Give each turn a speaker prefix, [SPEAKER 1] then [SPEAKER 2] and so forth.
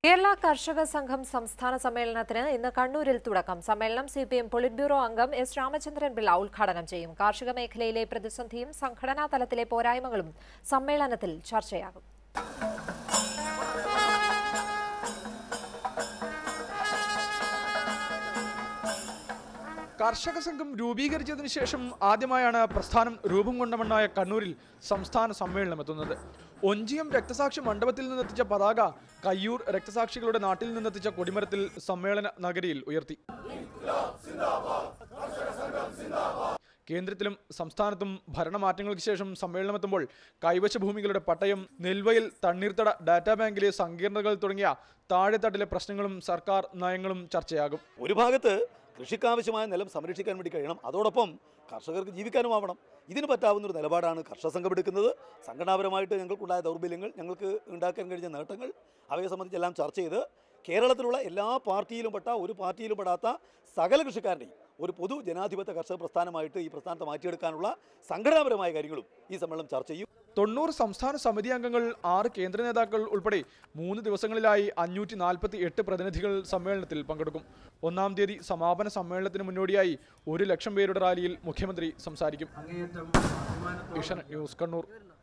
[SPEAKER 1] കേരള കർഷക സംഘം സംസ്ഥാന സമ്മേളനത്തിന് ഇന്ന് കണ്ണൂരിൽ തുടക്കം സമ്മേളനം C P M polit bureau അംഗം എസ് രാമചന്ദ്രൻ പിള്ള ഉദ്ഘാടനം ചെയ്യും കാർഷിക മേഖലയിലെ പ്രതിസന്ധിയും സംഘടനാ തലത്തിലെ പോരായ്മകളും സമ്മേളനത്തിൽ ചർച്ചയാകും
[SPEAKER 2] കർഷക സംഘം രൂപീകരിച്ചതിന് ശേഷം ആദ്യമായാണ് പ്രസ്ഥാനം രൂപം കൊണ്ട മണ്ണായ കണ്ണൂരിൽ സംസ്ഥാന സമ്മേളനം എത്തുന്നത് ഒഞ്ചിയം രക്തസാക്ഷി മണ്ഡപത്തിൽ നിന്നെത്തിച്ച പതാക കയ്യൂർ രക്തസാക്ഷികളുടെ നാട്ടിൽ നിന്നെത്തിച്ച കൊടിമരത്തിൽ സമ്മേളന നഗരിയിൽ ഉയർത്തി കേന്ദ്രത്തിലും സംസ്ഥാനത്തും ഭരണമാറ്റങ്ങൾക്ക് ശേഷം സമ്മേളനമെത്തുമ്പോൾ കൈവശ ഭൂമികളുടെ പട്ടയം നെൽവയൽ തണ്ണീർത്തട ഡാറ്റാ ബാങ്കിലെ സങ്കീർണതകൾ തുടങ്ങിയ താഴെത്തട്ടിലെ പ്രശ്നങ്ങളും സർക്കാർ നയങ്ങളും ചർച്ചയാകും
[SPEAKER 3] ഒരു ഭാഗത്ത് കൃഷിക്കാവശ്യമായ നിലം സംരക്ഷിക്കാൻ വേണ്ടി കഴിയണം അതോടൊപ്പം കർഷകർക്ക് ജീവിക്കാനുമാവണം ഇതിന് പറ്റാവുന്ന ഒരു നിലപാടാണ് കർഷക സംഘം എടുക്കുന്നത് സംഘടനാപരമായിട്ട് ഞങ്ങൾക്കുണ്ടായ ദൗർബല്യങ്ങൾ ഞങ്ങൾക്ക് ഉണ്ടാക്കാൻ കഴിഞ്ഞ നേട്ടങ്ങൾ അവയെ സംബന്ധിച്ചെല്ലാം ചർച്ച ചെയ്ത് കേരളത്തിലുള്ള എല്ലാ പാർട്ടിയിലും പെട്ട ഒരു പാർട്ടിയിലും പെടാത്ത സകല കൃഷിക്കാരുടെയും ഒരു പൊതു ജനാധിപത്യ കർഷക പ്രസ്ഥാനമായിട്ട് ഈ പ്രസ്ഥാനത്തെ മാറ്റിയെടുക്കാനുള്ള സംഘടനാപരമായ കാര്യങ്ങളും ഈ സമ്മേളനം ചർച്ച ചെയ്യും
[SPEAKER 2] തൊണ്ണൂറ് സംസ്ഥാന സമിതി അംഗങ്ങൾ ആറ് കേന്ദ്ര നേതാക്കൾ ഉൾപ്പെടെ മൂന്ന് ദിവസങ്ങളിലായി അഞ്ഞൂറ്റി നാൽപ്പത്തി എട്ട് പ്രതിനിധികൾ സമ്മേളനത്തിൽ പങ്കെടുക്കും ഒന്നാം തീയതി സമാപന സമ്മേളനത്തിന് മുന്നോടിയായി ഒരു ലക്ഷം പേരുടെ റാലിയിൽ മുഖ്യമന്ത്രി സംസാരിക്കും ഏഷ്യാനെറ്റ് ന്യൂസ് കണ്ണൂർ